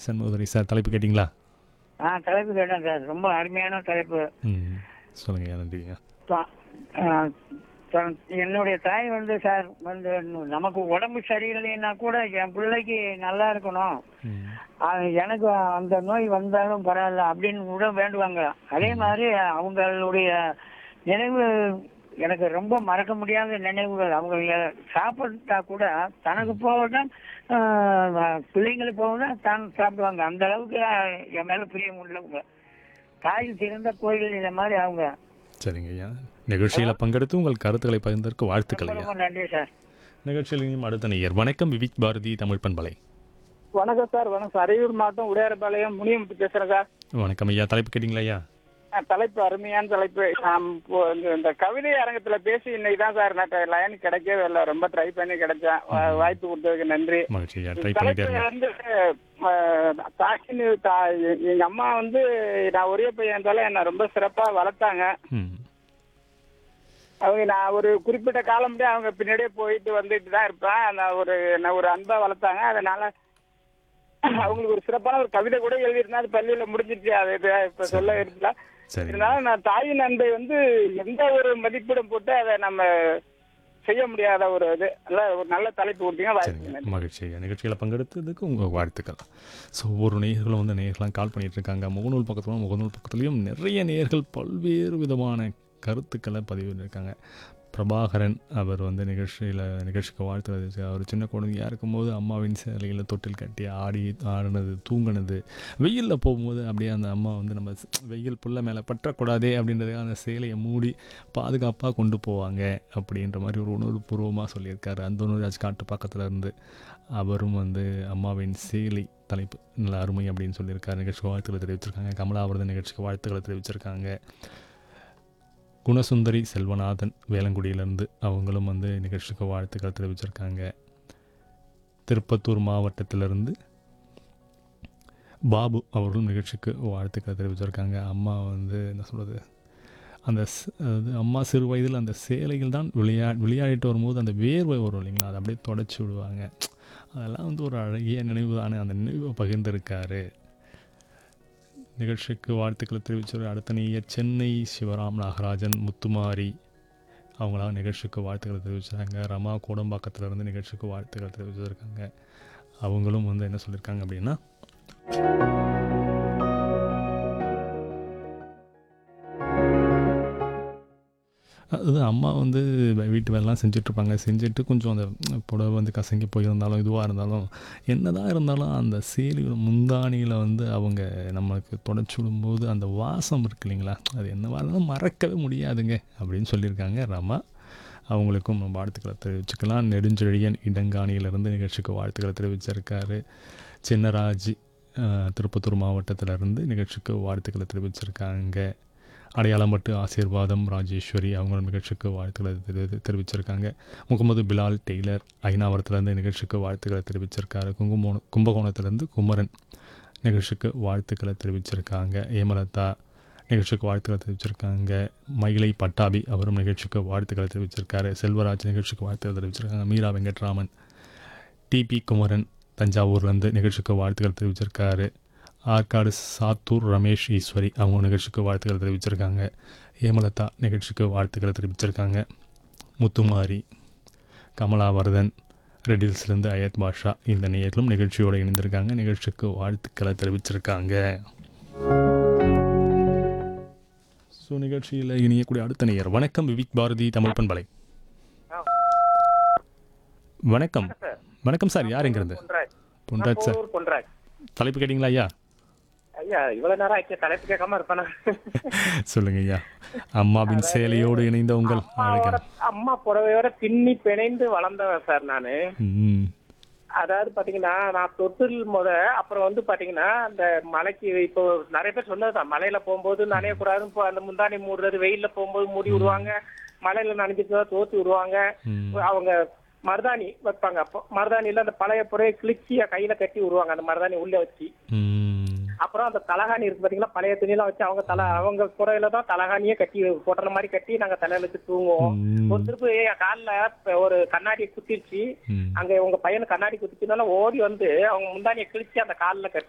Shanmugadurai sir தலைப்பு கேட்டிங்களா ஆ தலைப்பு கேட்டேன் சார் ரொம்ப அருமையான தலைப்பு ம் சொல்லுங்கய்யா நன்றிங்க தா- ஆ, தன்- என்னுடைய தாய் வந்து சார் வந்து நமக்கு உடம்பு சரியில்லைன்னா கூட என் பிள்ளைக்கு நல்லா இருக்கணும் ம் ஆ, எனக்கு அந்த நோய் வந்தாலும் பரவாயில்ல அப்படின்னு கூட வேண்டுவாங்க அதே மாதிரி அவங்களுடைய நினைவு எனக்கு ரொம்ப மறக்க முடியாத நினைவுகள் அவங்க எ- சாப்பிட்டா கூட தனக்கு போகதான் பிள்ளைங்களுக்கு போகதான் தான் சாப்பிடுவாங்க அந்த அளவுக்கு என் மேல பிரியம் உள்ளவங்க தாய் சிறந்த கோயில் இந்த மாதிரி அவங்க சரிங்க ஐயா நிகழ்ச்சியில் பங்கெடுத்து உங்கள் கருத்துக்களை பகிர்ந்ததற்கு வாழ்த்துக்கள் ரொம்ப ஐயா ரொம்ப நன்றி சார் நிகழ்ச்சியில் இனியும் அடுத்த நேயர் வணக்கம் விவிக் பாரதி தமிழ் பண்பலை வணக்கம் சார் வணக்கம் சார் அரியலூர் மாவட்டம் உடையாரபாளையம் முனியமுத்து பேசுறேன் சார் வணக்கம் ஐயா தலைப்பு கேட்டிங்களா ஐயா அஹ் தலைப்பு அருமையான தலைப்பு நான் இப்போ இந்த- இந்த கவிதை அரங்கத்துல பேசி இன்னைக்கு தான் சார் நான் லைன் கிடைக்கவே இல்லை ரொம்ப ட்ரை பண்ணி கிடைச்சேன் வா- வாய்ப்பு கொடுத்ததுக்கு நன்றி மகிழ்ச்சி ஐயா ட்ரை பண்ணிட்டே தலைப்பு இருங்க வந்து அஹ், தாயின்னு தா- எங்க அம்மா வந்து நான் ஒரே பையன் இருந்தாலும் என்னை ரொம்ப சிறப்பா வளர்த்தாங்க ம் அவங்க நான் ஒரு குறிப்பிட்ட காலம் முடிய அவங்க பின்னாடியே போயிட்டு வந்துட்டு தான் இருப்பேன் நான் ஒரு என்ன ஒரு அன்பா வளர்த்தாங்க அதனால அவங்களுக்கு ஒரு சிறப்பான ஒரு கவிதை கூட எழுதியிருந்தேன் அது பள்ளியில முடிஞ்சிருச்சு அது இது இப்ப சொல்ல இருக்குல்ல சரி இருந்தாலும் நான் தாயின் அன்பை வந்து எந்த ஒரு மதிப்பீடும் போட்டு அதை நம்ம செய்ய முடியாத ஒரு இது நல்ல ஒரு நல்ல தலைப்பு கொடுத்தீங்க வாய்ப்பு சரிங்க நன்றி. மகிழ்ச்சி ஐயா நிகழ்ச்சியில் பங்கெடுத்ததுக்கு உங்கள் வாழ்த்துக்கள் ஸோ ஒவ்வொரு நேயர்களும் வந்து நேயர்களாம் கால் பண்ணிட்டு இருக்காங்க முகநூல் பக்கத்துலையும் முகநூல் பக்கத்துலையும் நிறைய நேயர்கள் பல்வேறு விதமான கருத்துக்களை பதிவிட்டிருக்காங்க பிரபாகரன் அவர் வந்து நிகழ்ச்சியில் நிகழ்ச்சிக்கு வாழ்த்துறது அவர் சின்ன குழந்தையா இருக்கும்போது அம்மாவின் சேலையில் தொட்டில் கட்டி ஆடி ஆடினது தூங்கினது வெயிலில் போகும்போது அப்படியே அந்த அம்மா வந்து நம்ம வெயில் புள்ள மேலே பற்றக்கூடாதே அப்படின்றதுக்காக அந்த சேலையை மூடி பாதுகாப்பாக கொண்டு போவாங்க அப்படின்ற மாதிரி ஒரு உணர்வுபூர்வமாக சொல்லியிருக்காரு அந்தோனுராஜ் காட்டு பக்கத்தில் இருந்து அவரும் வந்து அம்மாவின் சேலை தலைப்பு நல்ல அருமை அப்படின்னு சொல்லியிருக்காரு நிகழ்ச்சிக்கு வாழ்த்துக்களை தெரிவிச்சிருக்காங்க கமலாவரதன் நிகழ்ச்சிக்கு வாழ்த்துக்களை தெரிவிச்சிருக்காங்க குணசுந்தரி செல்வநாதன் வேலங்குடியிலேருந்து அவங்களும் வந்து நிகழ்ச்சிக்கு வாழ்த்துக்கள் தெரிவிச்சிருக்காங்க திருப்பத்தூர் மாவட்டத்திலிருந்து பாபு அவர்களும் நிகழ்ச்சிக்கு வாழ்த்துக்களை தெரிவிச்சிருக்காங்க அம்மா வந்து என்ன சொல்கிறது அந்த ஸ்- அதாவது அம்மா சிறு வயதில் அந்த சேலைகள் தான் விளையா விளையாடிட்டு வரும்போது அந்த வேர்வை வரும் இல்லைங்களா அதை அப்படியே தொடச்சி விடுவாங்க அதெல்லாம் வந்து ஒரு அழகிய நினைவு தானே அந்த நினைவை பகிர்ந்திருக்காரு நிகழ்ச்சிக்கு வாழ்த்துக்களை தெரிவிச்சு அடுத்த நேயர் சென்னை சிவராம் நாகராஜன் முத்துமாரி அவங்களாம் நிகழ்ச்சிக்கு வாழ்த்துக்களை தெரிவிச்சாங்க ரமா கோடம்பாக்கத்துல இருந்து நிகழ்ச்சிக்கு வாழ்த்துக்கள் தெரிவிச்சிருக்காங்க அவங்களும் வந்து என்ன சொல்லியிருக்காங்க அப்படின்னா அது அம்மா வந்து வீட்டு வேலைலாம் செஞ்சிட்ருப்பாங்க செஞ்சுட்டு கொஞ்சம் அந்த புடவை வந்து கசங்கி போயிருந்தாலும் இதுவாக இருந்தாலும் என்னதான் இருந்தாலும் அந்த சேலையோட முந்தானியில் வந்து அவங்க நம்மளுக்கு தொடச்சி விடும்போது அந்த வாசம் இருக்கு இல்லைங்களா அது என்னவா இருந்தாலும் மறக்கவே முடியாதுங்க அப்படின்னு சொல்லியிருக்காங்க ரமா அவங்களுக்கும் நம்ம வாழ்த்துக்களை தெரிவிச்சுக்கலாம் நெடுஞ்செழியன் இடங்காணியிலிருந்து நிகழ்ச்சிக்கு வாழ்த்துக்களை தெரிவிச்சிருக்காரு சின்னராஜ் அஹ், திருப்பத்தூர் மாவட்டத்திலிருந்து நிகழ்ச்சிக்கு வாழ்த்துக்களை தெரிவிச்சிருக்காங்க அடையாளம்பட்டு ஆசீர்வாதம் ராஜேஸ்வரி அவங்களும் நிகழ்ச்சிக்கு வாழ்த்துக்களை தெரி- தெரிவிச்சிருக்காங்க முகமது பிலால் டெய்லர் ஐநாவரத்துலேருந்து நிகழ்ச்சிக்கு வாழ்த்துக்களை தெரிவிச்சிருக்காரு குங்குமோண கும்பகோணத்துலேருந்து குமரன் நிகழ்ச்சிக்கு வாழ்த்துக்களை தெரிவிச்சிருக்காங்க ஏமலதா நிகழ்ச்சிக்கு வாழ்த்துக்களை தெரிவிச்சிருக்காங்க மயிலை பட்டாபி அவரும் நிகழ்ச்சிக்கு வாழ்த்துக்களை தெரிவிச்சிருக்காரு செல்வராஜ் நிகழ்ச்சிக்கு வாழ்த்துக்களை தெரிவிச்சிருக்காங்க மீரா வெங்கட்ராமன் டிபி குமரன் தஞ்சாவூர்லேருந்து நிகழ்ச்சிக்கு வாழ்த்துக்கள் தெரிவிச்சிருக்காரு ஆற்காடு சாத்தூர் ரமேஷ் ஈஸ்வரி அவங்க நிகழ்ச்சிக்கு வாழ்த்துக்கள் தெரிவிச்சிருக்காங்க ஹேமலதா நிகழ்ச்சிக்கு வாழ்த்துக்களை தெரிவிச்சிருக்காங்க முத்துமாரி கமலாவர்தன் ரெடில்ஸ்லேருந்து அயத் பாஷா இந்த நேயர்களும் நிகழ்ச்சியோடு இணைந்திருக்காங்க நிகழ்ச்சிக்கு வாழ்த்துக்களை தெரிவிச்சிருக்காங்க ஸோ நிகழ்ச்சியில் இணையக்கூடிய அடுத்த நேயர் வணக்கம் விவிக் பாரதி தமிழ் பண்பலை வணக்கம் வணக்கம் சார் யார் எங்கிருந்து பொன்ராஜ். பொன்ராஜ் சார் ஊர் பொன்ராஜ். தலைப்பு கேட்டிங்களா ஐயா ஐயா இவ்வளவு நேரம் ஆச்சு தலைப்பு கேட்காம இருப்பானா சொல்லுங்க ஐயா அம்மாவின் சேலையோடு இணைந்த உங்கள் அம்மாவோட அழகன் அம்மா புடவையோட பின்னி பிணைந்து வளர்ந்தவன் சார் நானு ம் அதாவது பாத்தீங்கன்னா நான் தொட்டில் முத அப்புறம் வந்து பாத்தீங்கன்னா அந்த மலைக்கு இப்போ நிறைய பேர் சொன்னதுதான் மலையில போகும்போது நனைய கூடாது அந்த முந்தானி மூடுறது வெயில்ல போகும்போது மூடி விடுவாங்க மலையில நனைஞ்சிட்டு தோத்து விடுவாங்க ம். அவங்க மருதாணி வைப்பாங்க அப்போ மருதாணியில அந்த பழைய புறையை கிழிச்சியா கையில கட்டி விடுவாங்க அந்த மருதாணி உள்ள வச்சு ம் அப்புறம் அந்த தலகாணி இருக்கு பாத்தீங்களா பழைய துணியெல்லாம் வச்சு அவங்க தலை அவங்க புறையில தான் தலகாணியே கட்டி போட்டுற மாதிரி கட்டி நாங்க தலையில வச்சு தூங்குவோம் ம். ஒரு திருப்பு காலில் ஒரு கண்ணாடி குத்திருச்சு ம் அங்க உங்க பையனு கண்ணாடி குத்திச்சுனால ஓடி வந்து அவங்க முந்தானியை கிழிச்சு அந்த கால்ல கட்டி